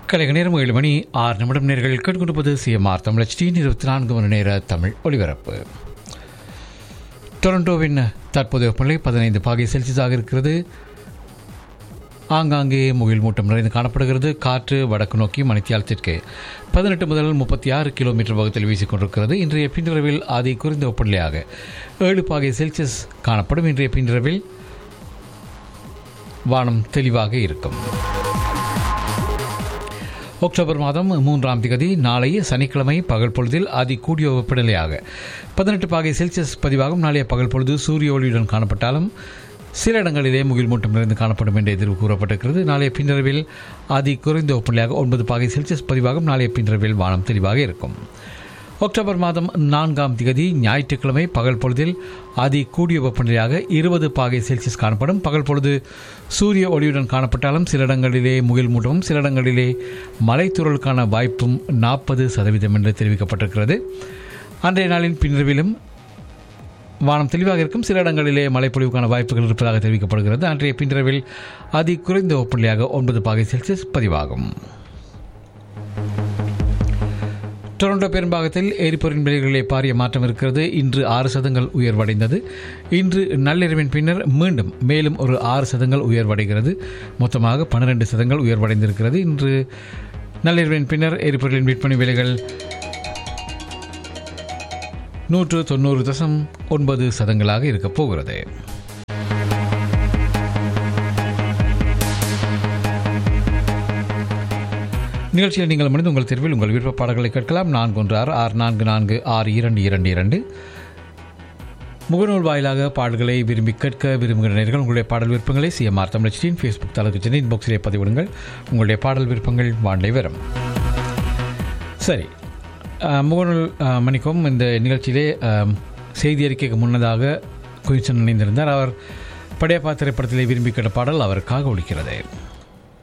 கலைக நேரம் ஏழு மணி ஆறு நிமிடம் நேர்கள் கேட்டுக்கொண்டிருப்பது சிஎம்ஆர் தமிழ் டி இருபத்தி நான்கு மணி நேர தமிழ் ஒலிபரப்பு டொரண்டோவின் தற்போதைய வெப்பநிலை பதினைந்து பாகை செல்சியஸாக இருக்கிறது ஆங்காங்கே முகில் மூட்டம் நிறைந்து காணப்படுகிறது காற்று வடக்கு நோக்கி மணித்தியாலத்திற்கு பதினெட்டு முதல் முப்பத்தி ஆறு கிலோமீட்டர் வேகத்தில் வீசிக்கொண்டிருக்கிறது இன்றைய பின்னிரவில் அதி குறைந்த வெப்பநிலையாக ஏழு பாகை செல்சியஸ் காணப்படும் இன்றைய பின்னிரவில் வானம் தெளிவாக இருக்கும் அக்டோபர் மாதம் மூன்றாம் திகதி நாளை சனிக்கிழமை பகல் பொழுதில் அதி கூடிய வெப்பநிலையாக பதினெட்டு பாகை செல்சியஸ் பதிவாகும் நாளைய பகல் பொழுது சூரிய ஒளியுடன் காணப்பட்டாலும் சில இடங்களிலே முகில் மூட்டம் நிறைந்து காணப்படும் என்று எதிர்வு கூறப்பட்டிருக்கிறது நாளைய பின்னரவில் அதி குறைந்த வெப்பநிலையாக ஒன்பது பாகை செல்சியஸ் பதிவாகும் நாளைய பின்னரவில் வானம் தெளிவாக இருக்கும் அக்டோபர் மாதம் நான்காம் திகதி ஞாயிற்றுக்கிழமை பகல் பொழுதில் அதி கூடிய வெப்பநிலையாக இருபது பாகை செல்சியஸ் காணப்படும் பகல் பொழுது சூரிய ஒளியுடன் காணப்பட்டாலும் சில இடங்களிலே முகில் மூட்டமும் சில இடங்களிலே மலைத்தூறலுக்கான வாய்ப்பும் நாற்பது சதவீதம் என்று தெரிவிக்கப்பட்டிருக்கிறது அன்றைய நாளின் பின்னர்விலும் வானம் தெளிவாக இருக்கும் சில இடங்களிலே மழைப்பொழிவுக்கான வாய்ப்புகள் இருப்பதாக தெரிவிக்கப்படுகிறது அன்றைய பின்னரவில் அதி குறைந்த வெப்பநிலையாக ஒன்பது பாகை செல்சியஸ் பதிவாகும் டொரண்டோ பெரும்பாகத்தில் எரிபொருளின் விலைகளிலே பாரிய மாற்றம் இருக்கிறது இன்று ஆறு சதங்கள் உயர்வடைந்தது இன்று நள்ளிரவின் பின்னர் மீண்டும் மேலும் ஒரு ஆறு சதங்கள் உயர்வடைகிறது மொத்தமாக பன்னிரண்டு சதங்கள் உயர்வடைந்திருக்கிறது இன்று நள்ளிரவின் பின்னர் எரிபொருளின் விற்பனை விலைகள் நூற்று தொண்ணூறு தசம் ஒன்பது சதங்களாக இருக்கப் போகிறது நிகழ்ச்சியில் நீங்கள் மனித உங்கள் தேர்வில் உங்கள் விருப்ப பாடல்களை கேட்கலாம் நான்கு ஒன்று ஆறு ஆறு நான்கு நான்கு ஆறு இரண்டு இரண்டு இரண்டு முகநூல் வாயிலாக பாடல்களை விரும்பி கேட்க விரும்புகிற நேர்கள் உங்களுடைய பாடல் விருப்பங்களை சிஎம்ஆர் தமிழச்சியின் ஃபேஸ்புக் தளத்துக்கு சென்று இன்பாக்ஸிலே பதிவிடுங்கள் உங்களுடைய பாடல் விருப்பங்கள் வாண்டை வரும் சரி அஹ், முகநூல் அஹ், மணிக்கும் இந்த நிகழ்ச்சியிலே அஹ், செய்தி அறிக்கைக்கு முன்னதாக குயின்சன் இணைந்திருந்தார் அவர் படையப்பா திரைப்படத்திலே விரும்பி கேட்ட பாடல் அவருக்காக ஒழிக்கிறது